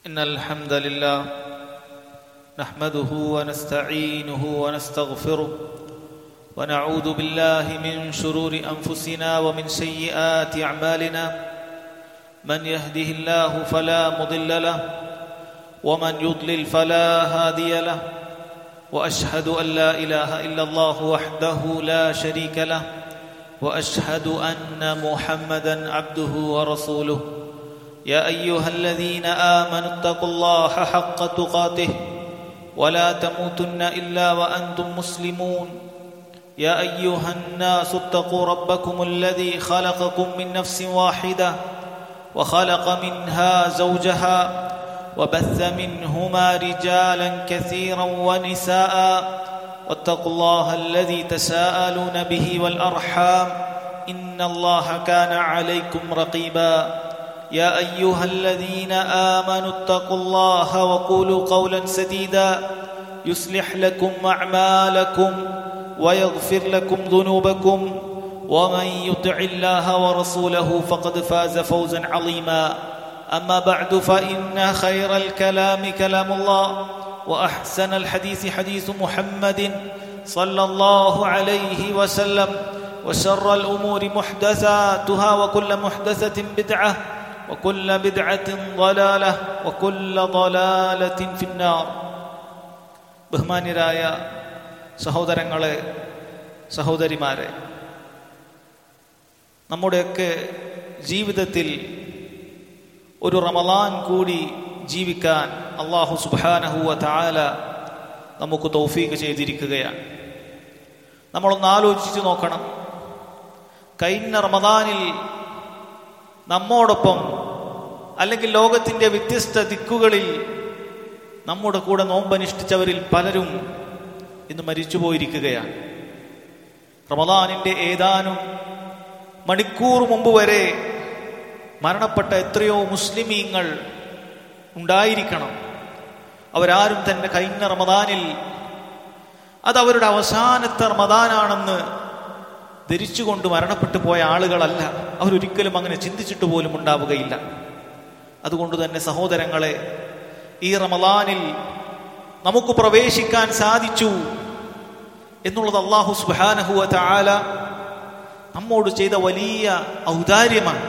إن الحمد لله نحمده ونستعينه ونستغفره ونعوذ بالله من شرور أنفسنا ومن سيئات أعمالنا من يهده الله فلا مضل له ومن يضلل فلا هادي له واشهد ان لا اله الا الله وحده لا شريك له واشهد ان محمدا عبده ورسوله يا ايها الذين امنوا اتقوا الله حق تقاته ولا تموتن الا وانتم مسلمون يا ايها الناس اتقوا ربكم الذي خلقكم من نفس واحده وخلق منها زوجها وبث منهما رجالا كثيرا ونساء واتقوا الله الذي تساءلون به والارحام ان الله كان عليكم رقيبا يا ايها الذين امنوا اتقوا الله وقولوا قولا سديدا يصلح لكم اعمالكم ويغفر لكم ذنوبكم ومن يطع الله ورسوله فقد فاز فوزا عظيما اما بعد فان خير الكلام كلام الله واحسن الحديث حديث محمد صلى الله عليه وسلم وشر الامور محدثاتها وكل محدثه بدعه وكل بدعه ضلاله وكل ضلاله في النار ബഹുമാന്യരായ സഹോദരങ്ങളെ സഹോദരിമാരെ നമ്മുടെയൊക്കെ ജീവിതത്തിൽ ഒരു റമലാൻ കൂടി ജീവിക്കാൻ അള്ളാഹു സുബാനഹുവ താല നമുക്ക് തൗഫീക്ക് ചെയ്തിരിക്കുകയാണ് നമ്മളൊന്ന് ആലോചിച്ച് നോക്കണം കഴിഞ്ഞ റമദാനിൽ നമ്മോടൊപ്പം അല്ലെങ്കിൽ ലോകത്തിന്റെ വ്യത്യസ്ത ദിക്കുകളിൽ നമ്മുടെ കൂടെ നോമ്പനുഷ്ഠിച്ചവരിൽ പലരും ഇന്ന് മരിച്ചുപോയിരിക്കുകയാണ് റമദാനിന്റെ ഏതാനും മണിക്കൂർ മുമ്പ് വരെ മരണപ്പെട്ട എത്രയോ മുസ്ലിമീങ്ങൾ ഉണ്ടായിരിക്കണം അവരാരും തന്നെ കഴിഞ്ഞ റമദാനിൽ അത് അവരുടെ അവസാനത്തെ റമദാനാണെന്ന് ധരിച്ചുകൊണ്ട് മരണപ്പെട്ടു പോയ ആളുകളല്ല അവരൊരിക്കലും അങ്ങനെ ചിന്തിച്ചിട്ട് പോലും ഉണ്ടാവുകയില്ല അതുകൊണ്ട് തന്നെ സഹോദരങ്ങളെ ഈ റമദാനിൽ നമുക്ക് പ്രവേശിക്കാൻ സാധിച്ചു എന്നുള്ളത് അള്ളാഹു സുബാനഹുവ താല നമ്മോട് ചെയ്ത വലിയ ഔദാര്യമാണ്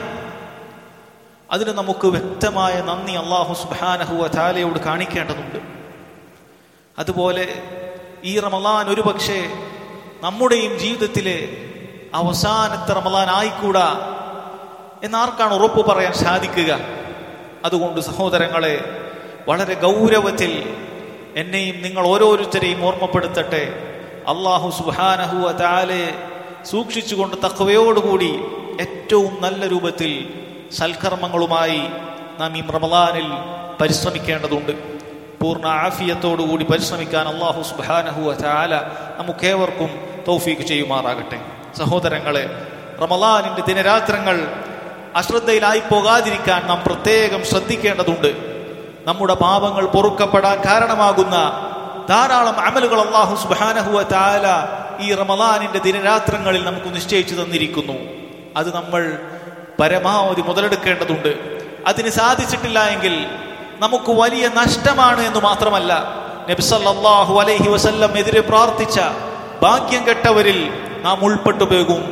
അതിന് നമുക്ക് വ്യക്തമായ നന്ദി അള്ളാഹു സുബാനഹുവ താലയോട് കാണിക്കേണ്ടതുണ്ട് അതുപോലെ ഈ റമലാൻ ഒരു പക്ഷേ നമ്മുടെയും ജീവിതത്തിലെ അവസാനത്തെ റമലാൻ ആയിക്കൂടാ എന്നാർക്കാണ് ഉറപ്പ് പറയാൻ സാധിക്കുക അതുകൊണ്ട് സഹോദരങ്ങളെ വളരെ ഗൗരവത്തിൽ എന്നെയും നിങ്ങൾ ഓരോരുത്തരെയും ഓർമ്മപ്പെടുത്തട്ടെ അള്ളാഹു സുബാനഹുവ താലെ സൂക്ഷിച്ചുകൊണ്ട് തക്കവയോടുകൂടി ഏറ്റവും നല്ല രൂപത്തിൽ സൽക്കർമ്മങ്ങളുമായി നാം ഈ റമലാനിൽ പരിശ്രമിക്കേണ്ടതുണ്ട് പൂർണ്ണ ആഫിയത്തോടുകൂടി പരിശ്രമിക്കാൻ അള്ളാഹു സുബാനഹുവ ചാല നമുക്കേവർക്കും തൗഫീക്ക് ചെയ്യുമാറാകട്ടെ സഹോദരങ്ങളെ റമലാനിന്റെ ദിനരാത്രങ്ങൾ അശ്രദ്ധയിലായി പോകാതിരിക്കാൻ നാം പ്രത്യേകം ശ്രദ്ധിക്കേണ്ടതുണ്ട് നമ്മുടെ പാപങ്ങൾ പൊറുക്കപ്പെടാൻ കാരണമാകുന്ന ധാരാളം അമലുകൾ അള്ളാഹു സുബാനഹുവ ചാല ഈ റമലാനിന്റെ ദിനരാത്രങ്ങളിൽ നമുക്ക് നിശ്ചയിച്ചു തന്നിരിക്കുന്നു അത് നമ്മൾ പരമാവധി മുതലെടുക്കേണ്ടതുണ്ട് അതിന് സാധിച്ചിട്ടില്ല എങ്കിൽ നമുക്ക് വലിയ നഷ്ടമാണ് എന്ന് മാത്രമല്ല നബിസല്ലാഹു അലൈഹി വസല്ലം എതിരെ പ്രാർത്ഥിച്ച ഭാഗ്യം കെട്ടവരിൽ നാം ഉൾപ്പെട്ടു പോകും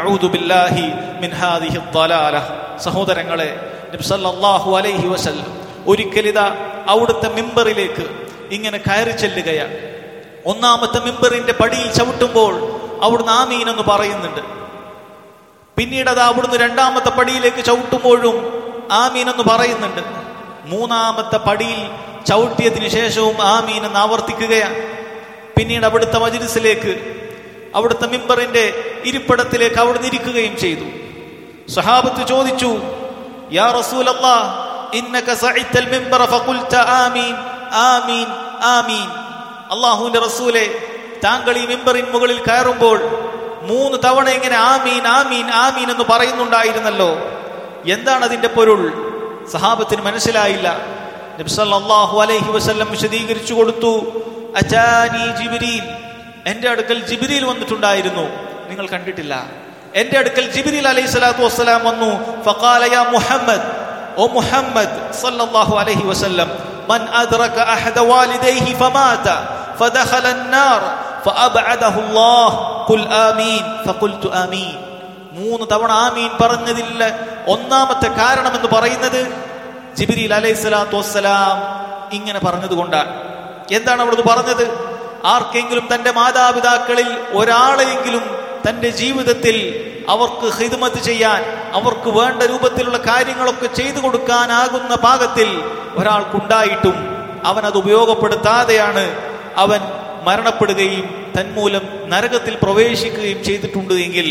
സഹോദരങ്ങളെ നബിസല്ലാഹു അലൈഹി വസല്ലം ഒരിക്കലിതാ അവിടുത്തെ മിമ്പറിലേക്ക് ഇങ്ങനെ കയറി ചെല്ലുകയാണ് ഒന്നാമത്തെ മിമ്പറിന്റെ പടിയിൽ ചവിട്ടുമ്പോൾ അവിടുന്ന് ആമീൻ എന്ന് പറയുന്നുണ്ട് പിന്നീട് അത് അവിടുന്ന് രണ്ടാമത്തെ പടിയിലേക്ക് ചവിട്ടുമ്പോഴും ആമീൻ എന്ന് പറയുന്നുണ്ട് മൂന്നാമത്തെ പടിയിൽ ചവിട്ടിയതിനു ശേഷവും ആമീൻ എന്ന് ആവർത്തിക്കുകയാണ് പിന്നീട് അവിടുത്തെ മജിലിസിലേക്ക് അവിടുത്തെ മിമ്പറിന്റെ ഇരിപ്പിടത്തിലേക്ക് അവിടുന്ന് ഇരിക്കുകയും ചെയ്തു സഹാബത്ത് ചോദിച്ചു യാ റസൂലല്ലാ ഇന്നക സഇത്തൽ മിമ്പറ ഫഖുൽത ആമീൻ ആമീൻ ആമീൻ അല്ലാഹുവിന്റെ റസൂലെ താങ്കൾ ഈ മിമ്പറിൻ മുകളിൽ കയറുമ്പോൾ മൂന്ന് തവണ ഇങ്ങനെ ആമീൻ ആമീൻ ആമീൻ എന്ന് പറയുന്നുണ്ടായിരുന്നല്ലോ എന്താണ് അതിന്റെ പൊരുൾ സഹാബത്തിന് മനസ്സിലായില്ല നബ്സല്ലാഹു അലൈഹി വസല്ലം വിശദീകരിച്ചു കൊടുത്തു അജാനി ജിബിരിൽ എന്റെ അടുക്കൽ ജിബിരിൽ വന്നിട്ടുണ്ടായിരുന്നു നിങ്ങൾ കണ്ടിട്ടില്ല എന്റെ അടുക്കൽ ജിബിരിൽ അലൈഹി സ്വലാത്തു വസ്സലാം വന്നു ഫഖാല യാ മുഹമ്മദ് ഓ മുഹമ്മദ് സല്ലല്ലാഹു അലൈഹി വസല്ലം മൻ അദ്റക അഹദ വാലിദൈഹി ഫമാത ഫദഖല النار فأبعده الله قل آمين فقلت آمين മൂന്ന് തവണ ആമീൻ പറഞ്ഞതില്ല ഒന്നാമത്തെ കാരണം എന്ന് പറയുന്നത് ജിബിരിൽ അലൈഹി സ്വലാത്തു വസ്സലാം ഇങ്ങനെ പറഞ്ഞതുകൊണ്ടാണ് എന്താണ് അവിടുന്ന് പറഞ്ഞത് ആർക്കെങ്കിലും തന്റെ മാതാപിതാക്കളിൽ ഒരാളെയെങ്കിലും തന്റെ ജീവിതത്തിൽ അവർക്ക് ഹിദ്മത്ത് ചെയ്യാൻ അവർക്ക് വേണ്ട രൂപത്തിലുള്ള കാര്യങ്ങളൊക്കെ ചെയ്തു കൊടുക്കാനാകുന്ന പാകത്തിൽ ഒരാൾക്കുണ്ടായിട്ടും അവൻ അത് ഉപയോഗപ്പെടുത്താതെയാണ് അവൻ മരണപ്പെടുകയും തന്മൂലം നരകത്തിൽ പ്രവേശിക്കുകയും ചെയ്തിട്ടുണ്ട് എങ്കിൽ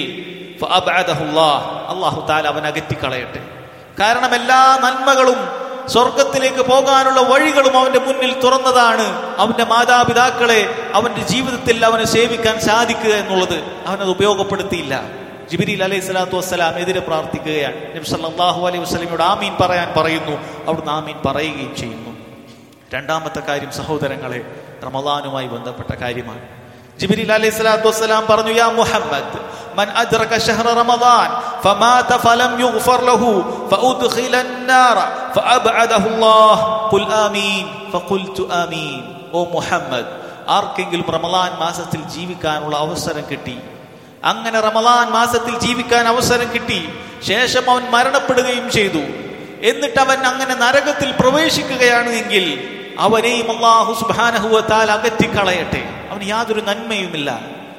അള്ളാഹു താല അവൻ അകറ്റിക്കളയട്ടെ കാരണം എല്ലാ നന്മകളും സ്വർഗത്തിലേക്ക് പോകാനുള്ള വഴികളും അവന്റെ മുന്നിൽ തുറന്നതാണ് അവന്റെ മാതാപിതാക്കളെ അവന്റെ ജീവിതത്തിൽ അവനെ സേവിക്കാൻ സാധിക്കുക എന്നുള്ളത് അവനത് ഉപയോഗപ്പെടുത്തിയില്ല ജിബിരിൽ അലൈഹി സ്വലാത്തു വസ്സലാം എതിരെ പ്രാർത്ഥിക്കുകയാണ് നബി സല്ലല്ലാഹു അലൈഹി വസ്ലമിയോട് ആമീൻ പറയാൻ പറയുന്നു അവിടുന്ന് ആമീൻ പറയുകയും ചെയ്യുന്നു രണ്ടാമത്തെ കാര്യം സഹോദരങ്ങളെ റമദാനുമായി ബന്ധപ്പെട്ട കാര്യമാണ് ജിബ്രീൽ അലൈഹി സ്വലാത്തു വസ്സലാം പറഞ്ഞു യാ മുഹമ്മദ് من أدرك شهر رمضان فمات فلم يغفر له فأدخل النار فأبعده الله قل آمين فقلت آمين ഓ മുഹമ്മദ് ആർക്കെങ്കിലും റമദാൻ മാസത്തിൽ ജീവിക്കാനുള്ള അവസരം കിട്ടി അങ്ങനെ റമദാൻ മാസത്തിൽ ജീവിക്കാൻ അവസരം കിട്ടി ശേഷം അവൻ മരണപ്പെടുകയും ചെയ്തു എന്നിട്ട് അവൻ അങ്ങനെ നരകത്തിൽ പ്രവേശിക്കുകയാണ് എങ്കിൽ അവനെയും അള്ളാഹു സുബാനഹുവത്താൽ അകറ്റിക്കളയട്ടെ അവന് യാതൊരു നന്മയുമില്ല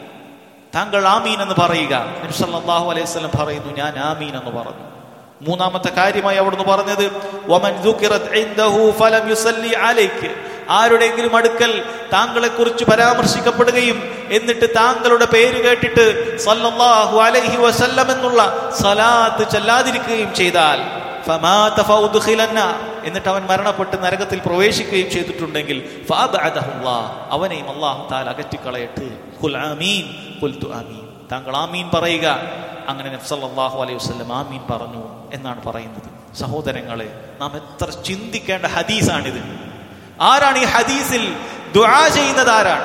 താങ്കൾ ആമീൻ എന്ന് പറയുക നബ്സല്ലാഹു അലൈഹി സ്വലം പറയുന്നു ഞാൻ ആമീൻ എന്ന് പറഞ്ഞു മൂന്നാമത്തെ കാര്യമായി അവിടുന്ന് പറഞ്ഞത് വമൻ ദുഖിറത് ഇൻദഹു ഫലം യുസല്ലി അലൈക്ക് ആരുടെയെങ്കിലും അടുക്കൽ താങ്കളെ കുറിച്ച് പരാമർശിക്കപ്പെടുകയും എന്നിട്ട് താങ്കളുടെ പേര് കേട്ടിട്ട് സല്ലല്ലാഹു അലൈഹി വസല്ലം എന്നുള്ള സലാത്ത് ചെല്ലാതിരിക്കുകയും ചെയ്താൽ ഫമാത ഫൗദ്ഖിലന്ന എന്നിട്ട് അവൻ മരണപ്പെട്ട് നരകത്തിൽ പ്രവേശിക്കുകയും ചെയ്തിട്ടുണ്ടെങ്കിൽ ഫഅബ്അദഹുല്ലാഹ് അവനെയും അല്ലാഹു തആല അകറ്റിക്കളയട്ടെ ഖുൽ ആമീൻ ഖുൽതു ആമീൻ താങ്കൾ ആമീൻ പറയുക അങ്ങനെ നബി സല്ലല്ലാഹു അലൈഹി വസല്ലം ആമീൻ പറഞ്ഞു എന്നാണ് പറയുന്നത് സഹോദരങ്ങളെ നാം എത്ര ചിന്തിക്കേണ്ട ഹദീസാണിത് ആരാണ് ഈ ഹദീസിൽ ദുആ ചെയ്യുന്നത് ആരാണ്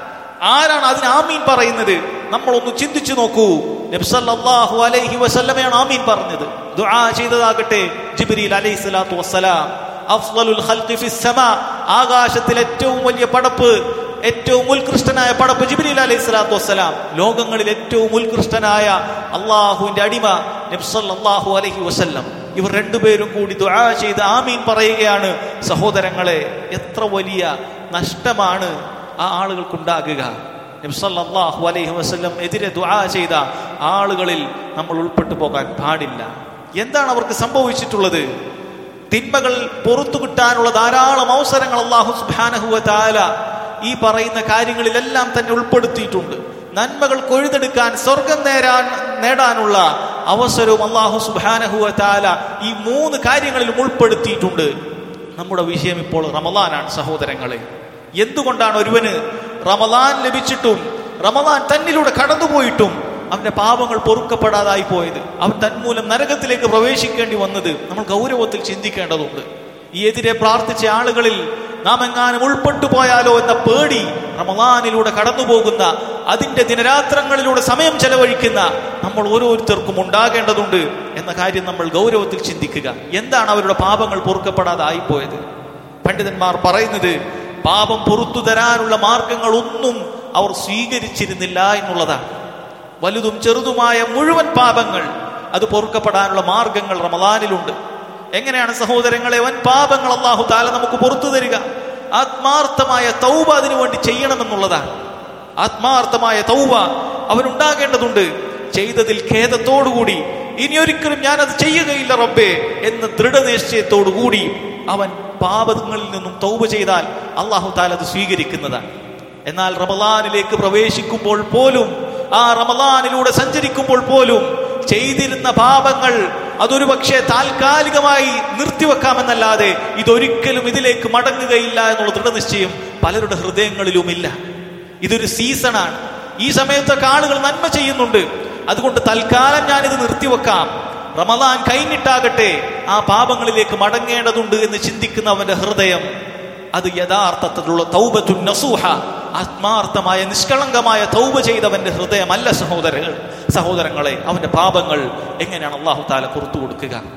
ആരാണ് അതിന് ആമീൻ പറയുന്നത് നമ്മളൊന്ന് ചിന്തിച്ചു നോക്കൂ നബ്സല്ലാഹു അലൈഹി വസല്ലമയാണ് ആമീൻ പറഞ്ഞത് ദുആ ചെയ്തതാകട്ടെ ജിബ്രീൽ അലൈഹി സ്വലാത്തു വസ്സലാം അഫ്ളലുൽ ഖൽഖി ഫിസ് സമാ ആകാശത്തിൽ ഏറ്റവും വലിയ പടപ്പ് ഏറ്റവും ഉത്കൃഷ്ടനായ പടപ്പ് ജിബ്രീൽ അലൈഹി സ്വലാത്തു വസ്സലാം ലോകങ്ങളിൽ ഏറ്റവും ഉത്കൃഷ്ടനായ അള്ളാഹുവിന്റെ അടിമ നബ്സല്ലാഹു അലൈഹി വസല്ലം ഇവർ രണ്ടുപേരും കൂടി ദുആ ചെയ്ത് ആമീൻ പറയുകയാണ് സഹോദരങ്ങളെ എത്ര വലിയ നഷ്ടമാണ് ആ ആളുകൾക്കുണ്ടാകുക നബ്സല്ലാഹു അലൈഹി വസ്ല്ലം എതിരെ ദുആ ചെയ്ത ആളുകളിൽ നമ്മൾ ഉൾപ്പെട്ടു പോകാൻ പാടില്ല എന്താണ് അവർക്ക് സംഭവിച്ചിട്ടുള്ളത് തിന്മകൾ പുറത്തു കിട്ടാനുള്ള ധാരാളം അവസരങ്ങൾ അള്ളാഹു സുബാനഹുവ താല ഈ പറയുന്ന കാര്യങ്ങളിലെല്ലാം തന്നെ ഉൾപ്പെടുത്തിയിട്ടുണ്ട് നന്മകൾ കൊഴുതെടുക്കാൻ സ്വർഗം നേരാൻ നേടാനുള്ള അവസരവും അള്ളാഹു സുബാനഹുവ താല ഈ മൂന്ന് കാര്യങ്ങളിലും ഉൾപ്പെടുത്തിയിട്ടുണ്ട് നമ്മുടെ വിഷയം ഇപ്പോൾ റമലാനാണ് സഹോദരങ്ങളെ എന്തുകൊണ്ടാണ് ഒരുവന് റമലാൻ ലഭിച്ചിട്ടും റമലാൻ തന്നിലൂടെ കടന്നുപോയിട്ടും അവന്റെ പാപങ്ങൾ പൊറുക്കപ്പെടാതായി പോയത് അവൻ തന്മൂലം നരകത്തിലേക്ക് പ്രവേശിക്കേണ്ടി വന്നത് നമ്മൾ ഗൗരവത്തിൽ ചിന്തിക്കേണ്ടതുണ്ട് ഈ എതിരെ പ്രാർത്ഥിച്ച ആളുകളിൽ നാം എങ്ങാനും ഉൾപ്പെട്ടു പോയാലോ എന്ന പേടി റമലാനിലൂടെ കടന്നുപോകുന്ന അതിന്റെ ദിനരാത്രങ്ങളിലൂടെ സമയം ചെലവഴിക്കുന്ന നമ്മൾ ഓരോരുത്തർക്കും ഉണ്ടാകേണ്ടതുണ്ട് എന്ന കാര്യം നമ്മൾ ഗൗരവത്തിൽ ചിന്തിക്കുക എന്താണ് അവരുടെ പാപങ്ങൾ പൊറുക്കപ്പെടാതായി പോയത് പണ്ഡിതന്മാർ പറയുന്നത് പാപം പുറത്തു തരാനുള്ള മാർഗങ്ങളൊന്നും അവർ സ്വീകരിച്ചിരുന്നില്ല എന്നുള്ളതാണ് വലുതും ചെറുതുമായ മുഴുവൻ പാപങ്ങൾ അത് പൊറുക്കപ്പെടാനുള്ള മാർഗങ്ങൾ റമലാനിലുണ്ട് എങ്ങനെയാണ് സഹോദരങ്ങളെ വൻ പാപങ്ങൾ അള്ളാഹു താല നമുക്ക് പുറത്തു തരിക ആത്മാർത്ഥമായ തൗബ അതിനു വേണ്ടി ചെയ്യണമെന്നുള്ളതാണ് ആത്മാർത്ഥമായ തൗബ അവനുണ്ടാകേണ്ടതുണ്ട് ചെയ്തതിൽ ഖേദത്തോടുകൂടി ഇനിയൊരിക്കലും ഞാനത് ചെയ്യുകയില്ല റബ്ബേ എന്ന ദൃഢനിശ്ചയത്തോടുകൂടി അവൻ പാപങ്ങളിൽ നിന്നും തൗബ ചെയ്താൽ അള്ളാഹു താല അത് സ്വീകരിക്കുന്നതാണ് എന്നാൽ റമലാനിലേക്ക് പ്രവേശിക്കുമ്പോൾ പോലും ആ റമലാനിലൂടെ സഞ്ചരിക്കുമ്പോൾ പോലും ചെയ്തിരുന്ന പാപങ്ങൾ അതൊരു പക്ഷേ താൽക്കാലികമായി നിർത്തിവെക്കാമെന്നല്ലാതെ ഇതൊരിക്കലും ഇതിലേക്ക് മടങ്ങുകയില്ല എന്നുള്ള ദൃഢനിശ്ചയം പലരുടെ ഹൃദയങ്ങളിലുമില്ല ഇതൊരു സീസണാണ് ഈ സമയത്തൊക്കെ ആളുകൾ നന്മ ചെയ്യുന്നുണ്ട് അതുകൊണ്ട് തൽക്കാലം ഞാനിത് നിർത്തിവെക്കാം റമദാൻ കൈനിട്ടാകട്ടെ ആ പാപങ്ങളിലേക്ക് മടങ്ങേണ്ടതുണ്ട് എന്ന് ചിന്തിക്കുന്നവന്റെ ഹൃദയം അത് യഥാർത്ഥത്തിലുള്ള തൗബത്തു നസൂഹ ആത്മാർത്ഥമായ നിഷ്കളങ്കമായ തൗബ ചെയ്തവന്റെ ഹൃദയമല്ല സഹോദരങ്ങൾ സഹോദരങ്ങളെ അവന്റെ പാപങ്ങൾ എങ്ങനെയാണ് അള്ളാഹു താല പുറത്തു കൊടുക്കുക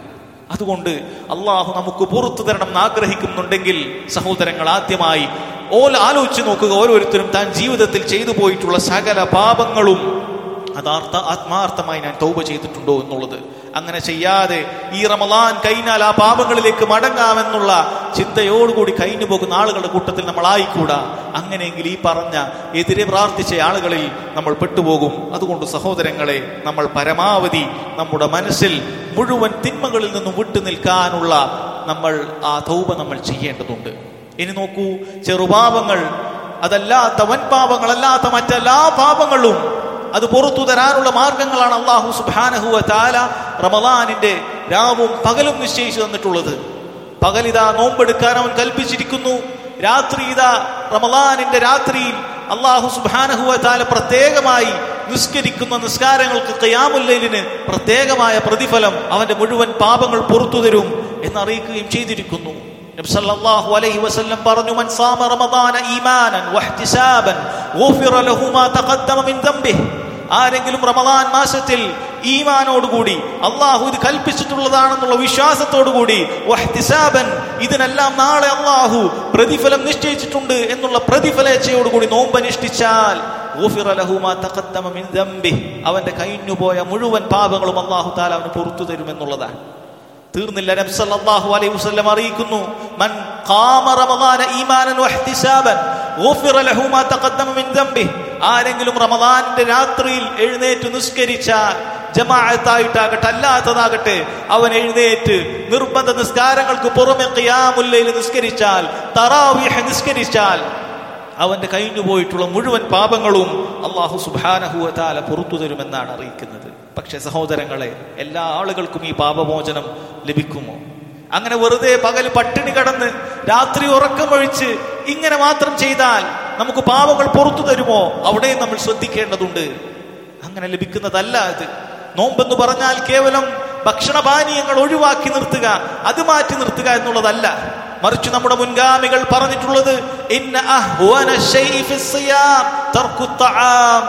അതുകൊണ്ട് അള്ളാഹു നമുക്ക് പുറത്തു തരണം എന്ന് ആഗ്രഹിക്കുന്നുണ്ടെങ്കിൽ സഹോദരങ്ങൾ ആദ്യമായി ഓൽ ആലോചിച്ച് നോക്കുക ഓരോരുത്തരും താൻ ജീവിതത്തിൽ ചെയ്തു പോയിട്ടുള്ള സകല പാപങ്ങളും അതാർത്ഥ ആത്മാർത്ഥമായി ഞാൻ തൗബ ചെയ്തിട്ടുണ്ടോ എന്നുള്ളത് അങ്ങനെ ചെയ്യാതെ ഈ റമലാൻ കഴിഞ്ഞാൽ ആ പാപങ്ങളിലേക്ക് മടങ്ങാമെന്നുള്ള ചിന്തയോടുകൂടി കഴിഞ്ഞു പോകുന്ന ആളുകളുടെ കൂട്ടത്തിൽ നമ്മൾ ആയിക്കൂടാ അങ്ങനെയെങ്കിൽ ഈ പറഞ്ഞ എതിരെ പ്രാർത്ഥിച്ച ആളുകളിൽ നമ്മൾ പെട്ടുപോകും അതുകൊണ്ട് സഹോദരങ്ങളെ നമ്മൾ പരമാവധി നമ്മുടെ മനസ്സിൽ മുഴുവൻ തിന്മകളിൽ നിന്നും വിട്ടു നിൽക്കാനുള്ള നമ്മൾ ആ തൗബ നമ്മൾ ചെയ്യേണ്ടതുണ്ട് ഇനി നോക്കൂ ചെറുപാപങ്ങൾ അതല്ലാത്ത വൻപാപങ്ങളല്ലാത്ത മറ്റെല്ലാ പാപങ്ങളും അത് പുറത്തു തരാനുള്ള മാർഗങ്ങളാണ് അള്ളാഹു സുബാനഹുവ താല റമലാനിന്റെ രാവും പകലും നിശ്ചയിച്ചു തന്നിട്ടുള്ളത് പകലിതാ നോമ്പെടുക്കാൻ അവൻ കൽപ്പിച്ചിരിക്കുന്നു രാത്രി ഇതാ റമലാനിന്റെ രാത്രിയിൽ അള്ളാഹു സുബാനഹുവ താല പ്രത്യേകമായി നിസ്കരിക്കുന്ന നിസ്കാരങ്ങൾക്ക് കയാമുല്ലയിലിന് പ്രത്യേകമായ പ്രതിഫലം അവന്റെ മുഴുവൻ പാപങ്ങൾ പുറത്തു തരും എന്നറിയിക്കുകയും ചെയ്തിരിക്കുന്നു നബി സല്ലല്ലാഹു അലൈഹി വസല്ലം പറഞ്ഞു മൻ സാമ റമദാന ഈമാനൻ വഹ്തിസാബൻ ഗുഫിറ ലഹു മാ തഖദ്ദമ മിൻ ദംബിഹി ആരെങ്കിലും റമദാൻ മാസത്തിൽ ഈമാനോടുകൂടി അള്ളാഹു ഇത് കൽപ്പിച്ചിട്ടുള്ളതാണെന്നുള്ള വിശ്വാസത്തോടുകൂടി വഹ്തിസാബൻ ഇതിനെല്ലാം നാളെ അള്ളാഹു പ്രതിഫലം നിശ്ചയിച്ചിട്ടുണ്ട് എന്നുള്ള പ്രതിഫലേച്ഛയോടുകൂടി നോമ്പനുഷ്ഠിച്ചാൽ ഗുഫിറ ലഹു മാ തഖദ്ദമ മിൻ ദംബിഹി അവന്റെ കഴിഞ്ഞുപോയ മുഴുവൻ പാപങ്ങളും അള്ളാഹു താല അവന് പുറത്തു തരുമെന്നുള്ളതാണ് തീർന്നില്ല നബി സല്ലല്ലാഹു അലൈഹി വസല്ലം അറിയിക്കുന്നു മൻ ഖാമ റമദാന ഈമാനൻ വഹ്തിസാബൻ ഗുഫിറ ലഹു മാ തഖദ്ദമ മിൻ ദംബിഹി ആരെങ്കിലും റമദാനിന്റെ രാത്രിയിൽ എഴുന്നേറ്റ് നിസ്കരിച്ചാൽ ജമാഅത്തായിട്ടാകട്ടെ അല്ലാത്തതാകട്ടെ അവൻ എഴുന്നേറ്റ് നിർബന്ധ നിസ്കാരങ്ങൾക്ക് പുറമെ ഖിയാമുല്ലയിൽ നിസ്കരിച്ചാൽ തറാവീഹ് നിസ്കരിച്ചാൽ അവന്റെ കഴിഞ്ഞുപോയിട്ടുള്ള മുഴുവൻ പാപങ്ങളും അള്ളാഹു സുബാനഹുവതാല പുറത്തു തരുമെന്നാണ് അറിയിക്കുന്നത് പക്ഷെ സഹോദരങ്ങളെ എല്ലാ ആളുകൾക്കും ഈ പാപമോചനം ലഭിക്കുമോ അങ്ങനെ വെറുതെ പകൽ പട്ടിണി കടന്ന് രാത്രി ഉറക്കമൊഴിച്ച് ഇങ്ങനെ മാത്രം ചെയ്താൽ നമുക്ക് പാപങ്ങൾ പുറത്തു തരുമോ അവിടെയും നമ്മൾ ശ്രദ്ധിക്കേണ്ടതുണ്ട് അങ്ങനെ ലഭിക്കുന്നതല്ല ഇത് നോമ്പെന്ന് പറഞ്ഞാൽ കേവലം ഭക്ഷണപാനീയങ്ങൾ ഒഴിവാക്കി നിർത്തുക അത് മാറ്റി നിർത്തുക എന്നുള്ളതല്ല മറിച്ച് നമ്മുടെ മുൻഗാമികൾ പറഞ്ഞിട്ടുള്ളത് ഇന്ന അഹ്വന ശൈഇ ഫിസ്സിയാം തർക്കു തആം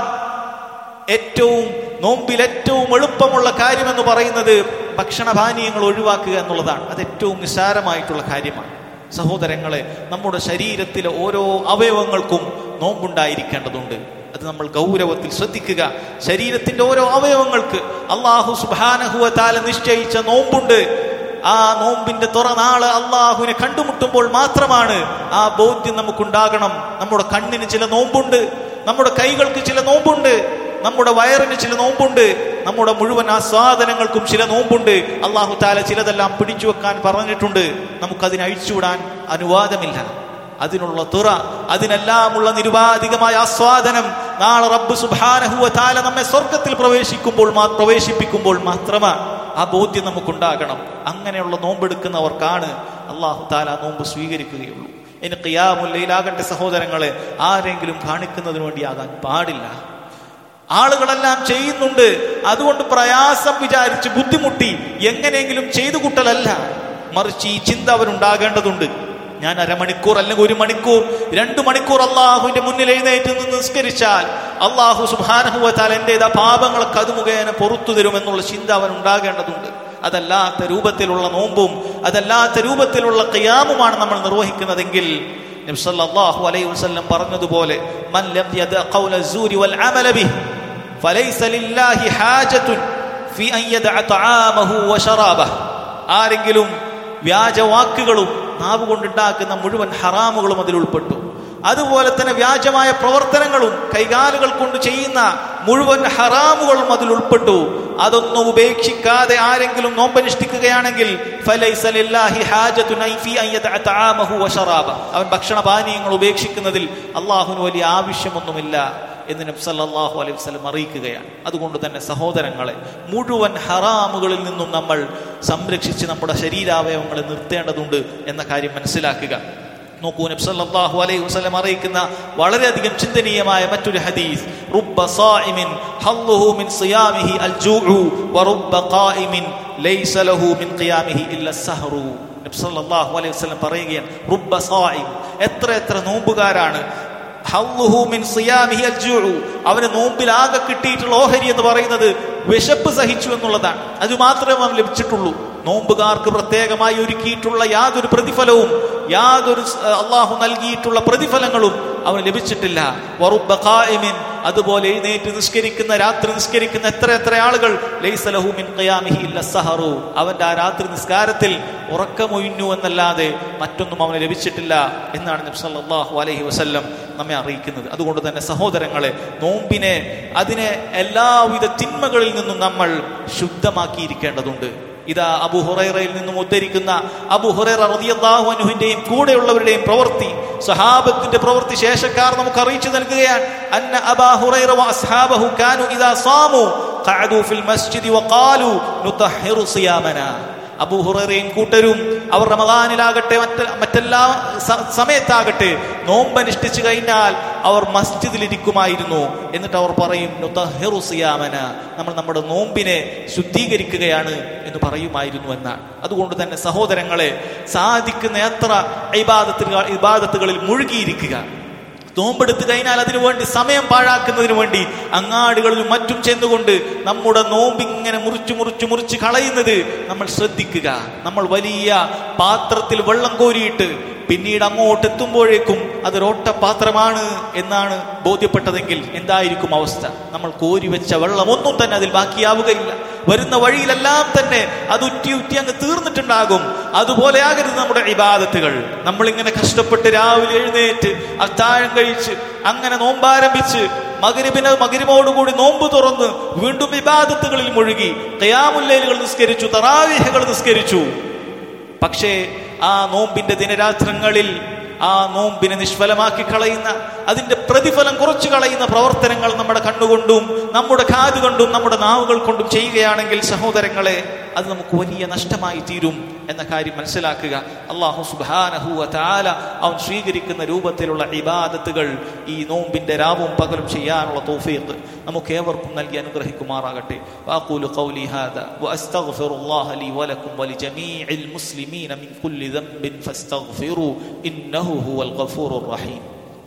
ഏറ്റവും നോമ്പിൽ ഏറ്റവും എളുപ്പമുള്ള കാര്യം എന്ന് പറയുന്നത് ഭക്ഷണപാനീയങ്ങൾ ഒഴിവാക്കുക എന്നുള്ളതാണ് അത് ഏറ്റവും നിസ്സാരമായിട്ടുള്ള കാര്യമാണ് സഹോദരങ്ങളെ നമ്മുടെ ശരീരത്തിലെ ഓരോ അവയവങ്ങൾക്കും നോമ്പുണ്ടായിരിക്കേണ്ടതുണ്ട് അത് നമ്മൾ ഗൗരവത്തിൽ ശ്രദ്ധിക്കുക ശരീരത്തിന്റെ ഓരോ അവയവങ്ങൾക്ക് അള്ളാഹു സുബാനഹുവ താല നിശ്ചയിച്ച നോമ്പുണ്ട് ആ നോമ്പിന്റെ തുറനാള് അള്ളാഹുവിനെ കണ്ടുമുട്ടുമ്പോൾ മാത്രമാണ് ആ ബോധ്യം നമുക്കുണ്ടാകണം നമ്മുടെ കണ്ണിന് ചില നോമ്പുണ്ട് നമ്മുടെ കൈകൾക്ക് ചില നോമ്പുണ്ട് നമ്മുടെ വയറിന് ചില നോമ്പുണ്ട് നമ്മുടെ മുഴുവൻ ആസ്വാദനങ്ങൾക്കും ചില നോമ്പുണ്ട് അള്ളാഹു താല ചിലതെല്ലാം പിടിച്ചു വെക്കാൻ പറഞ്ഞിട്ടുണ്ട് നമുക്കതിനെ അഴിച്ചുവിടാൻ അനുവാദമില്ല അതിനുള്ള തുറ അതിനെല്ലാമുള്ള നിരുപാധികമായ ആസ്വാദനം നാളെ റബ്ബ് സുബാനഹുവ താല നമ്മെ സ്വർഗത്തിൽ പ്രവേശിക്കുമ്പോൾ മാ- പ്രവേശിപ്പിക്കുമ്പോൾ മാത്രമാണ് ആ ബോധ്യം നമുക്കുണ്ടാകണം അങ്ങനെയുള്ള നോമ്പെടുക്കുന്നവർക്കാണ് അള്ളാഹു താല ആ നോമ്പ് സ്വീകരിക്കുകയുള്ളൂ ഇനി ഖിയാമുല്ലയിലാകട്ടെ സഹോദരങ്ങളെ ആരെങ്കിലും കാണിക്കുന്നതിന് വേണ്ടിയാകാൻ പാടില്ല ആളുകളെല്ലാം ചെയ്യുന്നുണ്ട് അതുകൊണ്ട് പ്രയാസം വിചാരിച്ച് ബുദ്ധിമുട്ടി എങ്ങനെയെങ്കിലും ചെയ്തു കൂട്ടലല്ല മറിച്ച് ഈ ചിന്ത അവനുണ്ടാകേണ്ടതുണ്ട് ഞാൻ അരമണിക്കൂർ അല്ലെങ്കിൽ ഒരു മണിക്കൂർ രണ്ടു മണിക്കൂർ അള്ളാഹുവിന്റെ മുന്നിൽ എഴുന്നേറ്റ് നിന്ന് നിസ്കരിച്ചാൽ അള്ളാഹു സുബാനഹുവത്താൽ എന്റേതാ പാപങ്ങളൊക്കെ അത് മുഖേന പുറത്തു തരുമെന്നുള്ള ചിന്ത അവൻ ഉണ്ടാകേണ്ടതുണ്ട് അതല്ലാത്ത രൂപത്തിലുള്ള നോമ്പും അതല്ലാത്ത രൂപത്തിലുള്ള ഖിയാമുമാണ് നമ്മൾ നിർവഹിക്കുന്നതെങ്കിൽ നബി സല്ലല്ലാഹു അലൈഹി വസല്ലം പറഞ്ഞതുപോലെ മൻ ലം യദ ഖൗല الزور والعمل به فليس لله حاجة في أن يدع طعامه وشرابه ആരെങ്കിലും വ്യാജവാക്കുകളും നാവ് കൊണ്ടുണ്ടാക്കുന്ന മുഴുവൻ ഹറാമുകളും അതിൽ ഉൾപ്പെട്ടു അതുപോലെ തന്നെ വ്യാജമായ പ്രവർത്തനങ്ങളും കൈകാലുകൾ കൊണ്ട് ചെയ്യുന്ന മുഴുവൻ ഹറാമുകളും അതിൽ ഉൾപ്പെട്ടു അതൊന്നും ഉപേക്ഷിക്കാതെ ആരെങ്കിലും നോമ്പനുഷ്ഠിക്കുകയാണെങ്കിൽ ഫലൈസ ലില്ലാഹി ഹാജത്തുൻ ഐ ഫീ അൻ യദഅ തആമഹു വശറാബ. അവൻ ഭക്ഷണപാനീയങ്ങൾ ഉപേക്ഷിക്കുന്നതിൽ അള്ളാഹുവിന് വലിയ ആവശ്യമൊന്നുമില്ല എന്ന് നബി സല്ലല്ലാഹു അലൈഹി വസല്ലം അറിയിക്കുകയാണ് അതുകൊണ്ട് തന്നെ സഹോദരങ്ങളെ മുഴുവൻ ഹറാമുകളിൽ നിന്നും നമ്മൾ സംരക്ഷിച്ച് നമ്മുടെ ശരീരാവയവങ്ങളെ നിർത്തേണ്ടതുണ്ട് എന്ന കാര്യം മനസ്സിലാക്കുക നോക്കൂ നബി സല്ലല്ലാഹു അലൈഹി വസല്ലം അറിയിക്കുന്ന വളരെയധികം ചിന്തനീയമായ മറ്റൊരു ഹദീസ് റുബ്ബ സായിമിൻ ഹല്ലുഹു മിൻ സിയാമിഹി അൽ ജൂഉ വറുബ്ബ ഖായിമിൻ ലൈസ ലഹു മിൻ ഖിയാമിഹി ഇല്ല സഹറു നബി സല്ലല്ലാഹു അലൈഹി വസല്ലം പറയുകയാണ് റുബ്ബ സായിം എത്ര എത്ര നോമ്പുകാരാണ് ഹല്ലുഹു മിൻ സിയാമിഹി അൽ ജൂഉ അവന് നോമ്പിൽ ആകെ കിട്ടിയിട്ടുള്ള ഓഹരി എന്ന് പറയുന്നത് വിശപ്പ് സഹിച്ചു എന്നുള്ളതാണ് അത് മാത്രമേ അവൻ ലഭിച്ചിട്ടുള്ളൂ നോമ്പുകാർക്ക് പ്രത്യേകമായി ഒരുക്കിയിട്ടുള്ള യാതൊരു പ്രതിഫലവും യാതൊരു സ്- അള്ളാഹു നൽകിയിട്ടുള്ള പ്രതിഫലങ്ങളും അവന് ലഭിച്ചിട്ടില്ല വറുബ്ബ ഖായിമിൻ അതുപോലെ എഴുന്നേറ്റ് നിസ്കരിക്കുന്ന രാത്രി നിസ്കരിക്കുന്ന എത്ര എത്ര ആളുകൾ ലൈസ ലഹു മിൻ ഖിയാമിഹി ഇല്ല സഹറു അവന്റെ ആ രാത്രി നിസ്കാരത്തിൽ ഉറക്കമൊഴിഞ്ഞു എന്നല്ലാതെ മറ്റൊന്നും അവന് ലഭിച്ചിട്ടില്ല എന്നാണ് നബി സല്ലല്ലാഹു അലൈഹി വസല്ലം നമ്മെ അറിയിക്കുന്നത് അതുകൊണ്ട് തന്നെ സഹോദരങ്ങളെ നോമ്പിനെ അതിനെ എല്ലാവിധ തിന്മകളിൽ നിന്നും നമ്മൾ ശുദ്ധമാക്കിയിരിക്കേണ്ടതുണ്ട് ഇതാ അബു ഹുറൈറയിൽ നിന്നും ഉദ്ധരിക്കുന്ന അബു ഹുറൈറ റളിയല്ലാഹു അൻഹുവിന്റെയും കൂടെയുള്ളവരുടെയും പ്രവൃത്തി സഹാബത്തിന്റെ പ്രവൃത്തി ശേഷക്കാർ നമുക്ക് അറിയിച്ചു നൽകുകയാണ് അന്ന അബാ ഹുറൈറ വ അസ്ഹാബഹു കാനു ഇദാ സാമു ഖഅദു ഫിൽ മസ്ജിദി വഖാലു നുതഹിറു സിയാമനാ അബൂ ഹുറൈറയും കൂട്ടരും അവർ റമദാനിലാകട്ടെ മറ്റ മറ്റെല്ലാ സ- സമയത്താകട്ടെ നോമ്പനുഷ്ഠിച്ചു കഴിഞ്ഞാൽ അവർ മസ്ജിദിൽ ഇരിക്കുമായിരുന്നു എന്നിട്ട് അവർ പറയും "നുതഹിറു സിയാമന നമ്മൾ നമ്മുടെ നോമ്പിനെ ശുദ്ധീകരിക്കുകയാണ് എന്ന് പറയുമായിരുന്നു എന്നാണ് അതുകൊണ്ട് തന്നെ സഹോദരങ്ങളെ സാധിക്കുന്ന എത്ര ഇബാദത്തുകൾ ഇബാദത്തുകളിൽ മുഴുകിയിരിക്കുക നോമ്പെടുത്ത് കഴിഞ്ഞാൽ അതിനു വേണ്ടി സമയം പാഴാക്കുന്നതിന് വേണ്ടി അങ്ങാടികളിലും മറ്റും ചെന്നുകൊണ്ട് നമ്മുടെ നോമ്പ് ഇങ്ങനെ മുറിച്ചു മുറിച്ചു മുറിച്ച് കളയുന്നത് നമ്മൾ ശ്രദ്ധിക്കുക നമ്മൾ വലിയ പാത്രത്തിൽ വെള്ളം കോരിയിട്ട് പിന്നീട് അങ്ങോട്ട് എത്തുമ്പോഴേക്കും അതൊരൊട്ട പാത്രമാണ് എന്നാണ് ബോധ്യപ്പെട്ടതെങ്കിൽ എന്തായിരിക്കും അവസ്ഥ നമ്മൾ കോരി വെച്ച വെള്ളം ഒന്നും തന്നെ അതിൽ ബാക്കിയാവുകയില്ല വരുന്ന വഴിയിലെല്ലാം തന്നെ അത് ഉറ്റി ഉറ്റി അങ്ങ് തീർന്നിട്ടുണ്ടാകും അതുപോലെ ആകരുത് നമ്മുടെ ഇബാദത്തുകൾ നമ്മൾ ഇങ്ങനെ കഷ്ടപ്പെട്ട് രാവിലെ എഴുന്നേറ്റ് അത്താഴം കഴിച്ച് അങ്ങനെ നോമ്പാരംഭിച്ച് മകരിബിന് മകരിമോടുകൂടി നോമ്പ് തുറന്ന് വീണ്ടും ഇബാദത്തുകളിൽ മുഴുകി കയാമുല്ലേലുകൾ നിസ്കരിച്ചു തറാവിഹകൾ നിസ്കരിച്ചു പക്ഷേ ആ നോമ്പിന്റെ ദിനരാത്രങ്ങളിൽ ആ നോമ്പിനെ നിഷ്ഫലമാക്കി കളയുന്ന അതിന്റെ പ്രതിഫലം കുറച്ചു കളയുന്ന പ്രവർത്തനങ്ങൾ നമ്മുടെ കണ്ണുകൊണ്ടും നമ്മുടെ കാതുകൊണ്ടും നമ്മുടെ നാവുകൾ കൊണ്ടും ചെയ്യുകയാണെങ്കിൽ സഹോദരങ്ങളെ അത് നമുക്ക് വലിയ നഷ്ടമായി തീരും എന്ന കാര്യം മനസ്സിലാക്കുക അള്ളാഹു സുബാനഹുവ താല അവൻ സ്വീകരിക്കുന്ന രൂപത്തിലുള്ള ഇബാദത്തുകൾ ഈ നോമ്പിന്റെ രാവും പകലും ചെയ്യാനുള്ള തോഫീഖ് നമുക്ക് ഏവർക്കും നൽകി അനുഗ്രഹിക്കുമാറാകട്ടെ വാഖൂലു ഖൗലി ഹാദാ വഅസ്തഗ്ഫിറുല്ലാഹ ലി വലക്കും വലിജമീഇൽ മുസ്ലിമീന മിൻ കുല്ലി ദംബിൻ ഫസ്തഗ്ഫിറു ഇന്നഹു ഹുവൽ ഗഫൂറുർ റഹീം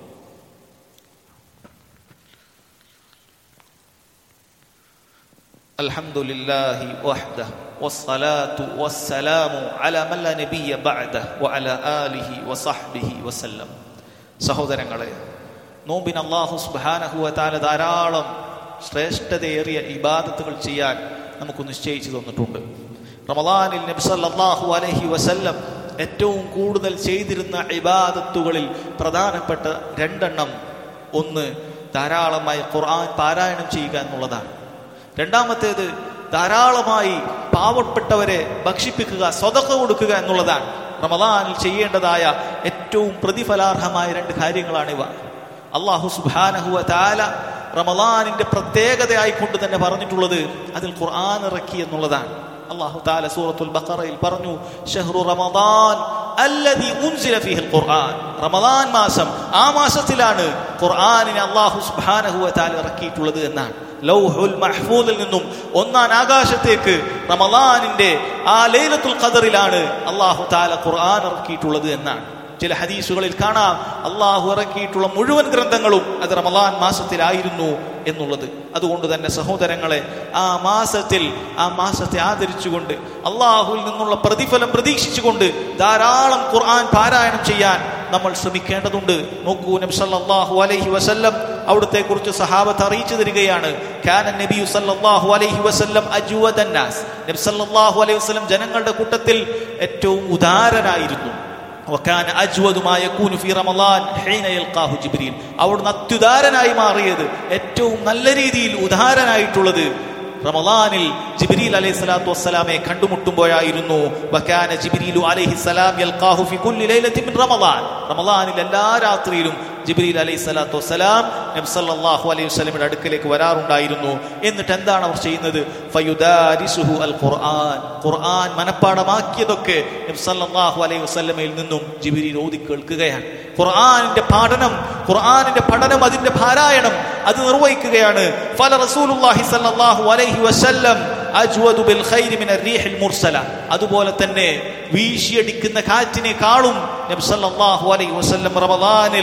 الحمد لله وحده والصلاة والسلام على من لا نبي بعده وعلى آله وصحبه وسلم സഹോദരങ്ങളെ നോമ്പിന് അള്ളാഹു സുബാനഹുവ താല ധാരാളം ശ്രേഷ്ഠതയേറിയ ഇബാദത്തുകൾ ചെയ്യാൻ നമുക്ക് നിശ്ചയിച്ചു തന്നിട്ടുണ്ട് റമദാനിൽ നബി സല്ലല്ലാഹു അലൈഹി വസല്ലം ഏറ്റവും കൂടുതൽ ചെയ്തിരുന്ന ഇബാദത്തുകളിൽ പ്രധാനപ്പെട്ട രണ്ടെണ്ണം ഒന്ന് ധാരാളമായി ഖുർആൻ പാരായണം ചെയ്യുക എന്നുള്ളതാണ് രണ്ടാമത്തേത് ധാരാളമായി പാവപ്പെട്ടവരെ ഭക്ഷിപ്പിക്കുക സ്വതക്ക കൊടുക്കുക എന്നുള്ളതാണ് റമദാനിൽ ചെയ്യേണ്ടതായ ഏറ്റവും പ്രതിഫലാർഹമായ രണ്ട് കാര്യങ്ങളാണിവ അള്ളാഹു സുബാനഹുവ താല റമദാനിന്റെ പ്രത്യേകതയായി കൊണ്ട് തന്നെ പറഞ്ഞിട്ടുള്ളത് അതിൽ ഖുർആൻ ഇറക്കി എന്നുള്ളതാണ് അള്ളാഹു താല സൂറത്തുൽ ബഖറയിൽ പറഞ്ഞു ഷഹ്റു റമദാൻ അല്ലദി ഉൻസില ഫീഹിൽ ഖുർആൻ റമദാൻ മാസം ആ മാസത്തിലാണ് ഖുർആനിനെ അള്ളാഹു സുബ്ഹാനഹു വ തആല ഇറക്കിയിട്ടുള്ളത് എന്നാണ് ലൗഹുൽ മഹ്ഫൂദിൽ നിന്നും ഒന്നാം ആകാശത്തേക്ക് റമദാനിന്റെ ആ ലൈലത്തുൽ ഖദറിലാണ് അള്ളാഹു താല ഖുർആൻ ഇറക്കിയിട്ടുള്ളത് എന്നാണ് ചില ഹദീസുകളിൽ കാണാം അള്ളാഹു ഇറക്കിയിട്ടുള്ള മുഴുവൻ ഗ്രന്ഥങ്ങളും അത് റമദാൻ മാസത്തിലായിരുന്നു എന്നുള്ളത് അതുകൊണ്ട് തന്നെ സഹോദരങ്ങളെ ആ മാസത്തിൽ ആ മാസത്തെ ആദരിച്ചുകൊണ്ട് അള്ളാഹുവിൽ നിന്നുള്ള പ്രതിഫലം പ്രതീക്ഷിച്ചുകൊണ്ട് ധാരാളം ഖുർആൻ പാരായണം ചെയ്യാൻ നമ്മൾ ശ്രമിക്കേണ്ടതുണ്ട് നോക്കൂ നബി സല്ലല്ലാഹു അലൈഹി വസല്ലം അവിടുത്തെ കുറിച്ച് സഹാബത്ത് അറിയിച്ചു തരികയാണ് കാന നബി സല്ലല്ലാഹു അലൈഹി വസല്ലം അജ്വദൻ നാസ് നബി സല്ലല്ലാഹു അലൈഹി വസല്ലം ജനങ്ങളുടെ കൂട്ടത്തിൽ ഏറ്റവും ഉദാരനായിരുന്നു وكان أجود ما يكون في رمضان حين يلقاه ജിബ്രീൽ അവിടുന്ന് അത്യുദാരനായി മാറിയത് ഏറ്റവും നല്ല രീതിയിൽ ഉദാരനായിട്ടുള്ളത് റമദാനിൽ ജിബ്രീൽ അലൈഹി സ്വലാത്തു വസ്സലാമെ കണ്ടുമുട്ടുമ്പോഴായിരുന്നു വക്കാന ജിബ്രീലു അലൈഹി സലാം യൽഖാഹു ഫി കുല്ലി ലൈലത്തിൻ മിൻ റമദാൻ റമദാനിൽ എല്ലാ രാത്രിയിലും ജിബ്രീൽ അലൈഹി സ്വലാത്തു വസ്സലാം നബി സല്ലല്ലാഹു അലൈഹി വസല്ലമയുടെ അടുക്കലേക്ക് വരാറുണ്ടായിരുന്നു എന്നിട്ട് എന്താണ് അവർ ചെയ്യുന്നത് ഫയുദാരിസുഹു അൽ ഖുർആൻ ഖുർആൻ മനഃപ്പാടമാക്കിയതൊക്കെ നബി സല്ലല്ലാഹു അലൈഹി വസല്ലമയിൽ നിന്നും ജിബ്രീൽ ഓതി കേൾക്കുകയാണ് ഖുർആനിന്റെ പഠനം ഖുർആനിന്റെ പഠനം അതിന്റെ പാരായണം അത് നിർവഹിക്കുകയാണ് ഫല റസൂലുള്ളാഹി സല്ലല്ലാഹു അലൈഹി വസല്ലം അജ്വദു ബിൽ ഖൈരി മിന റീഹിൽ മുർസല അതുപോലെ തന്നെ വീശിയടിക്കുന്ന കാറ്റിനേക്കാളും നബി സല്ലല്ലാഹു അലൈഹി വസല്ലം റമദാനിൽ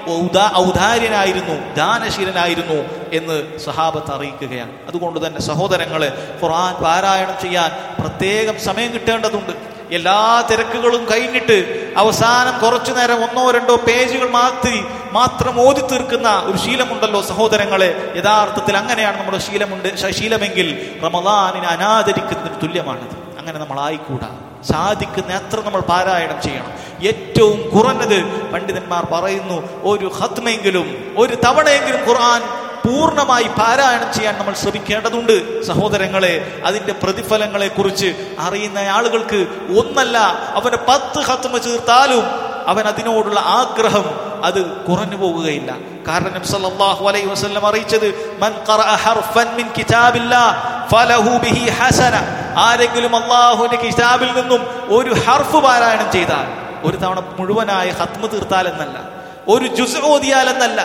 ഔദാ- ഔദാര്യനായിരുന്നു ദാനശീലനായിരുന്നു എന്ന് സഹാബത്ത് അറിയിക്കുകയാണ് അതുകൊണ്ട് തന്നെ സഹോദരങ്ങളെ ഖുർആൻ പാരായണം ചെയ്യാൻ പ്രത്യേകം സമയം കിട്ടേണ്ടതുണ്ട് എല്ലാ തിരക്കുകളും കഴിഞ്ഞിട്ട് അവസാനം കുറച്ചു നേരം ഒന്നോ രണ്ടോ പേജുകൾ മാറ്റി മാത്രം ഓതി തീർക്കുന്ന ഒരു ശീലമുണ്ടല്ലോ സഹോദരങ്ങളെ യഥാർത്ഥത്തിൽ അങ്ങനെയാണ് നമ്മുടെ ശീലമുണ്ട് ശ- ശീലമെങ്കിൽ റമദാനിനെ അനാദരിക്കുന്നതിന് തുല്യമാണത് അങ്ങനെ നമ്മൾ ആയിക്കൂടാ സാധിക്കുന്ന അത്ര നമ്മൾ പാരായണം ചെയ്യണം ഏറ്റവും കുറഞ്ഞത് പണ്ഡിതന്മാർ പറയുന്നു ഒരു ഹത്മെങ്കിലും ഒരു തവണയെങ്കിലും ഖുർആൻ പൂർണ്ണമായി പാരായണം ചെയ്യാൻ നമ്മൾ ശ്രമിക്കേണ്ടതുണ്ട് സഹോദരങ്ങളെ അതിന്റെ പ്രതിഫലങ്ങളെ കുറിച്ച് അറിയുന്ന ആളുകൾക്ക് ഒന്നല്ല അവന് പത്ത് ഹത്മ ചേർത്താലും അവൻ അതിനോടുള്ള ആഗ്രഹം അത് കുറഞ്ഞു പോകുകയില്ല കാരണം നബി സല്ലല്ലാഹു അലൈഹി വസല്ലം അറിയിച്ചത് മൻ ഖറഅ ഹർഫൻ മിൻ കിതാബില്ലാ ഫലഹു ബിഹി ഹസന ആരെങ്കിലും അള്ളാഹുവിന്റെ കിതാബിൽ നിന്നും ഒരു ഹർഫ് പാരായണം ചെയ്താൽ ഒരു തവണ മുഴുവനായി ഹത്മ തീർത്താലെന്നല്ല ഒരു ജുസ് ഓതിയാലെന്നല്ല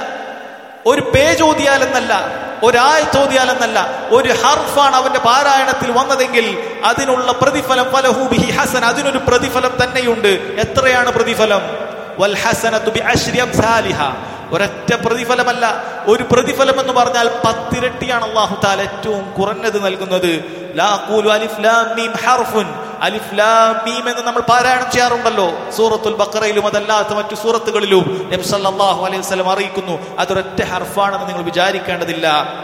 ഒരു പേജ് ഓതിയാലെന്നല്ല ഒരായത്ത് ഓതിയാലെന്നല്ല ഒരു ഹർഫാണ് അവന്റെ പാരായണത്തിൽ വന്നതെങ്കിൽ അതിനുള്ള പ്രതിഫലം ഫലഹു ബിഹി ഹസൻ അതിനൊരു പ്രതിഫലം തന്നെയുണ്ട് എത്രയാണ് പ്രതിഫലം വൽ ഹസനത്തു ബിഅശ്രി അംസാലിഹ ഒരൊറ്റ പ്രതിഫലമല്ല ഒരു പ്രതിഫലം എന്ന് പറഞ്ഞാൽ പത്തിരട്ടിയാണ് അള്ളാഹു താല ഏറ്റവും കുറഞ്ഞത് നൽകുന്നത് ലാ ഖൂലു അലിഫ് ലാം മീം ഹർഫുൻ അലിഫ് ലാം മീം എന്ന് നമ്മൾ പാരായണം ചെയ്യാറുണ്ടല്ലോ സൂറത്തുൽ ബഖറയിലും അതല്ലാത്ത മറ്റു സൂറത്തുകളിലും നബി സല്ലല്ലാഹു അലൈഹി വസല്ലം അറിയിക്കുന്നു അതൊരൊറ്റ ഹർഫാണെന്ന് നിങ്ങൾ വിചാരിക്കേണ്ടതില്ല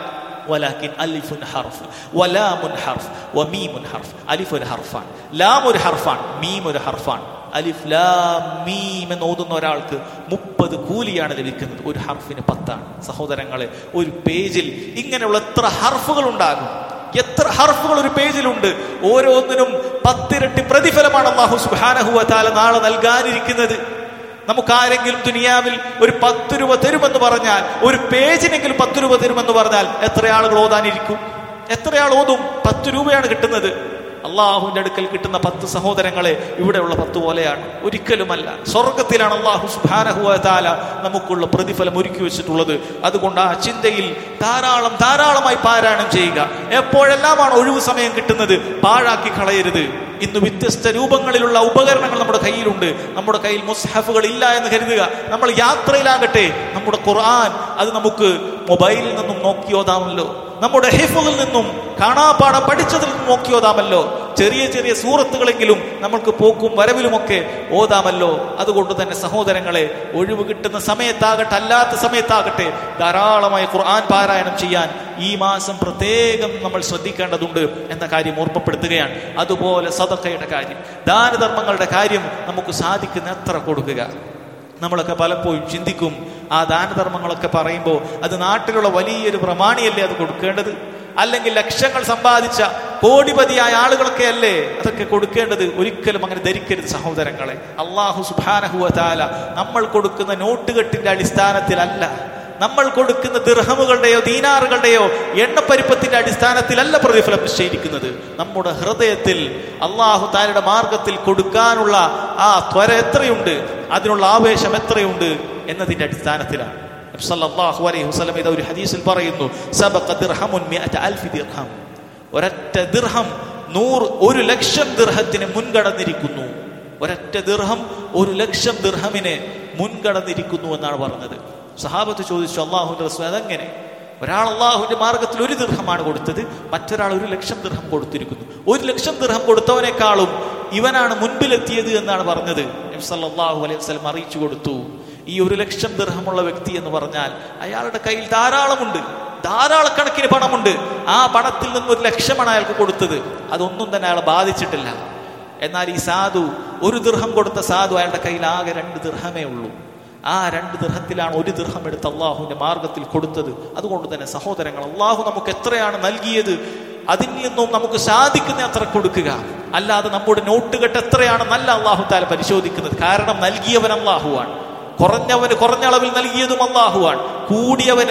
ولكن ألف حرف ولام حرف وميم حرف ألف ഒരു ഹർഫാണ് ലാം ഒരു ഹർഫാണ് മീം ഒരു ഹർഫാണ് അലിഫ് ലാം മീം എന്ന് ഓതുന്ന ഒരാൾക്ക് മുപ്പത് കൂലിയാണ് ലഭിക്കുന്നത് ഒരു ഹർഫിന് പത്താണ് സഹോദരങ്ങളെ ഒരു പേജിൽ ഇങ്ങനെയുള്ള എത്ര ഹർഫുകൾ ഉണ്ടാകും എത്ര ഹർഫുകൾ ഒരു പേജിലുണ്ട് ഓരോന്നിനും പത്തിരട്ടി പ്രതിഫലമാണ് അള്ളാഹു സുബ്ഹാനഹു വ തആല നാളെ നൽകാനിരിക്കുന്നത് നമുക്ക് ആരെങ്കിലും ദുനിയാവിൽ ഒരു പത്ത് രൂപ തരുമെന്ന് പറഞ്ഞാൽ ഒരു പേജിനെങ്കിലും പത്ത് രൂപ തരുമെന്ന് പറഞ്ഞാൽ എത്ര ആളുകൾ ഓതാനിരിക്കും എത്ര ആൾ ഓതും പത്ത് രൂപയാണ് കിട്ടുന്നത് അള്ളാഹുവിന്റെ അടുക്കൽ കിട്ടുന്ന പത്ത് സഹോദരങ്ങളെ ഇവിടെയുള്ള പത്ത് പോലെയാണ് ഒരിക്കലുമല്ല സ്വർഗത്തിലാണ് അള്ളാഹു സുബാനഹുവാല നമുക്കുള്ള പ്രതിഫലം ഒരുക്കി വെച്ചിട്ടുള്ളത് അതുകൊണ്ട് ആ ചിന്തയിൽ ധാരാളം ധാരാളമായി പാരായണം ചെയ്യുക എപ്പോഴെല്ലാമാണ് ഒഴിവു സമയം കിട്ടുന്നത് പാഴാക്കി കളയരുത് ഇന്ന് വ്യത്യസ്ത രൂപങ്ങളിലുള്ള ഉപകരണങ്ങൾ നമ്മുടെ കയ്യിലുണ്ട് നമ്മുടെ കയ്യിൽ മുസ്ഹഫുകൾ ഇല്ല എന്ന് കരുതുക നമ്മൾ യാത്രയിലാകട്ടെ നമ്മുടെ ഖുർആൻ അത് നമുക്ക് മൊബൈലിൽ നിന്നും നോക്കി ഓതാമല്ലോ നമ്മുടെ ഹിഫുകളിൽ നിന്നും കാണാപ്പാടം പഠിച്ചതിൽ നിന്നും നോക്കി ഓതാമല്ലോ ചെറിയ ചെറിയ സൂറത്തുകളെങ്കിലും നമ്മൾക്ക് പോക്കും വരവിലുമൊക്കെ ഓതാമല്ലോ അതുകൊണ്ട് തന്നെ സഹോദരങ്ങളെ ഒഴിവ് കിട്ടുന്ന സമയത്താകട്ടെ അല്ലാത്ത സമയത്താകട്ടെ ധാരാളമായി ഖുർആൻ പാരായണം ചെയ്യാൻ ഈ മാസം പ്രത്യേകം നമ്മൾ ശ്രദ്ധിക്കേണ്ടതുണ്ട് എന്ന കാര്യം ഓർമ്മപ്പെടുത്തുകയാണ് അതുപോലെ സദക്കയുടെ കാര്യം ദാനധർമ്മങ്ങളുടെ കാര്യം നമുക്ക് സാധിക്കുന്ന എത്ര കൊടുക്കുക നമ്മളൊക്കെ പലപ്പോഴും ചിന്തിക്കും ആ ദാനധർമ്മങ്ങളൊക്കെ പറയുമ്പോൾ അത് നാട്ടിലുള്ള വലിയൊരു പ്രമാണിയല്ലേ അത് കൊടുക്കേണ്ടത് അല്ലെങ്കിൽ ലക്ഷങ്ങൾ സമ്പാദിച്ച കോടിപതിയായ ആളുകളൊക്കെ അല്ലേ അതൊക്കെ കൊടുക്കേണ്ടത് ഒരിക്കലും അങ്ങനെ ധരിക്കരുത് സഹോദരങ്ങളെ അള്ളാഹു സുബാനഹുവ താല നമ്മൾ കൊടുക്കുന്ന നോട്ടുകെട്ടിന്റെ അടിസ്ഥാനത്തിലല്ല നമ്മൾ കൊടുക്കുന്ന ദിർഹമുകളുടെയോ ദീനാറുകളുടെയോ എണ്ണപ്പരിപ്പത്തിന്റെ അടിസ്ഥാനത്തിലല്ല പ്രതിഫലം നിശ്ചയിക്കുന്നത് നമ്മുടെ ഹൃദയത്തിൽ അള്ളാഹു താരുടെ മാർഗത്തിൽ കൊടുക്കാനുള്ള ആ ത്വര എത്രയുണ്ട് അതിനുള്ള ആവേശം എത്രയുണ്ട് എന്നതിന്റെ അടിസ്ഥാനത്തിലാണ് നബി സല്ലല്ലാഹു അലൈഹി വസല്ലം ഇത് ഒരു ഹദീസിൽ പറയുന്നു സബഖ ദിർഹമുൻ മിഅത അൽഫി ദിർഹം ഒരൊറ്റ ദിർഹം നൂറ് ഒരു ലക്ഷം ദിർഹത്തിന് മുൻകടന്നിരിക്കുന്നു ഒരൊറ്റ ദിർഹം ഒരു ലക്ഷം ദിർഹമിന് മുൻകടന്നിരിക്കുന്നു എന്നാണ് പറഞ്ഞത് സഹാബത്ത് ചോദിച്ചു അള്ളാഹുവിന്റെ റസൂൽ അതെങ്ങനെ ഒരാൾ അള്ളാഹുവിന്റെ മാർഗത്തിൽ ഒരു ദിർഹമാണ് കൊടുത്തത് മറ്റൊരാൾ ഒരു ലക്ഷം ദിർഹം കൊടുത്തിരിക്കുന്നു ഒരു ലക്ഷം ദിർഹം കൊടുത്തവനേക്കാളും ഇവനാണ് മുൻപിലെത്തിയത് എന്നാണ് പറഞ്ഞത് നബി സല്ലല്ലാഹു അലൈഹി വസല്ലം അറിയിച്ചു കൊടുത്തു ഈ ഒരു ലക്ഷം ദിർഹമുള്ള വ്യക്തി എന്ന് പറഞ്ഞാൽ അയാളുടെ കയ്യിൽ ധാരാളമുണ്ട് ധാരാളക്കണക്കിന് പണമുണ്ട് ആ പണത്തിൽ നിന്ന് ഒരു ലക്ഷമാണ് അയാൾക്ക് കൊടുത്തത് അതൊന്നും തന്നെ അയാളെ ബാധിച്ചിട്ടില്ല എന്നാൽ ഈ സാധു ഒരു ദീർഘം കൊടുത്ത സാധു അയാളുടെ കയ്യിൽ ആകെ രണ്ട് ദീർഘമേ ഉള്ളൂ ആ രണ്ട് ദീർഘത്തിലാണ് ഒരു ദീർഘം എടുത്ത് അള്ളാഹുവിന്റെ മാർഗത്തിൽ കൊടുത്തത് അതുകൊണ്ട് തന്നെ സഹോദരങ്ങൾ അള്ളാഹു നമുക്ക് എത്രയാണ് നൽകിയത് അതിൽ നിന്നും നമുക്ക് സാധിക്കുന്ന അത്ര കൊടുക്കുക അല്ലാതെ നമ്മുടെ നോട്ടുകെട്ട് എത്രയാണ് നല്ല അള്ളാഹു താല പരിശോധിക്കുന്നത് കാരണം നൽകിയവൻ അള്ളാഹുവാണ് കുറഞ്ഞവന് കുറഞ്ഞ അളവിൽ നൽകിയതും അള്ളാഹുവാണ് കൂടിയവന്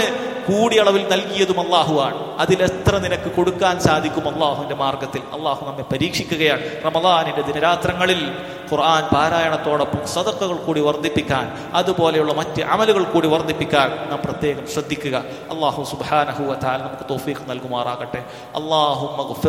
കൂടിയ അളവിൽ നൽകിയതും അള്ളാഹുവാണ് അതിലെത്ര നിനക്ക് കൊടുക്കാൻ സാധിക്കും അള്ളാഹുവിന്റെ മാർഗത്തിൽ അള്ളാഹു നമ്മെ പരീക്ഷിക്കുകയാണ് റമദാനിന്റെ ദിനരാത്രങ്ങളിൽ ഖുർആൻ പാരായണത്തോടൊപ്പം സദക്കകൾ കൂടി വർദ്ധിപ്പിക്കാൻ അതുപോലെയുള്ള മറ്റ് അമലുകൾ കൂടി വർദ്ധിപ്പിക്കാൻ നാം പ്രത്യേകം ശ്രദ്ധിക്കുക അള്ളാഹു സുബാനഹുവത്താൽ നമുക്ക് തോഫീഖ് നൽകുമാറാകട്ടെ അള്ളാഹു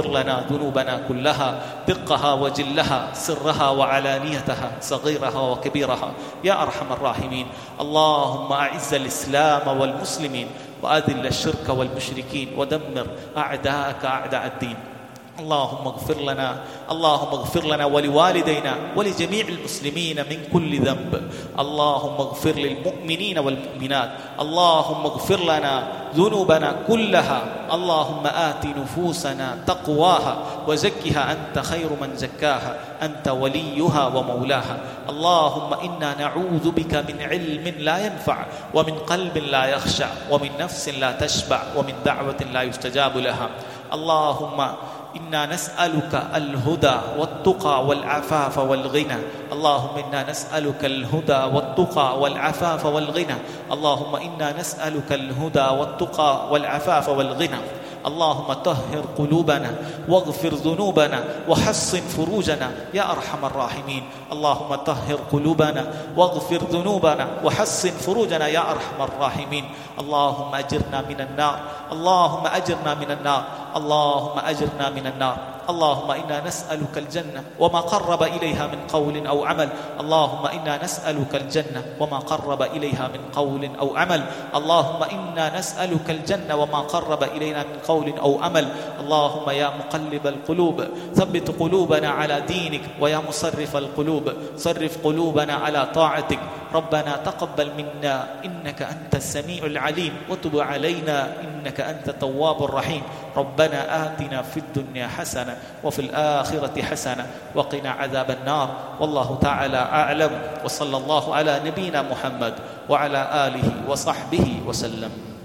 ذنوبنا كلها دقها وجلها سرها وعلانيتها صغيرها وكبيرها يا ارحم الراحمين اللهم اعز الاسلام والمسلمين واذل الشرك والمشركين ودمر اعداءك اعداء الدين اللهم اغفر لنا اللهم اغفر لنا ولوالدينا ولجميع المسلمين من كل ذنب اللهم اغفر للمؤمنين والمؤمنات اللهم اغفر لنا ذنوبنا كلها اللهم آت نفوسنا تقواها وزكها أنت خير من زكاها أنت وليها ومولاها اللهم إنا نعوذ بك من علم لا ينفع ومن قلب لا يخشع ومن نفس لا تشبع ومن دعوة لا يستجاب لها اللهم إنا نسألك الهدى والتقى والعفاف والغنى اللهم إنا نسألك الهدى والتقى والعفاف والغنى اللهم إنا نسألك الهدى والتقى والعفاف والغنى اللهم طهر قلوبنا واغفر ذنوبنا وحصن فروجنا يا ارحم الراحمين اللهم طهر قلوبنا واغفر ذنوبنا وحصن فروجنا يا ارحم الراحمين اللهم اجرنا من النار اللهم اجرنا من النار اللهم اجرنا من النار اللهم انا نسالك الجنه وما قرب اليها من قول او عمل اللهم انا نسالك الجنه وما قرب اليها من قول او عمل اللهم انا نسالك الجنه وما قرب الينا من قول او عمل اللهم يا مقلب القلوب ثبت قلوبنا على دينك ويا مصرف القلوب صرف قلوبنا على طاعتك ربنا تقبل منا انك انت السميع العليم وتب علينا انك انت التواب الرحيم ربنا آتنا في الدنيا حسنة وفي الآخرة حسنة وقنا عذاب النار والله تعالى أعلم وصلى الله على نبينا محمد وعلى آله وصحبه وسلم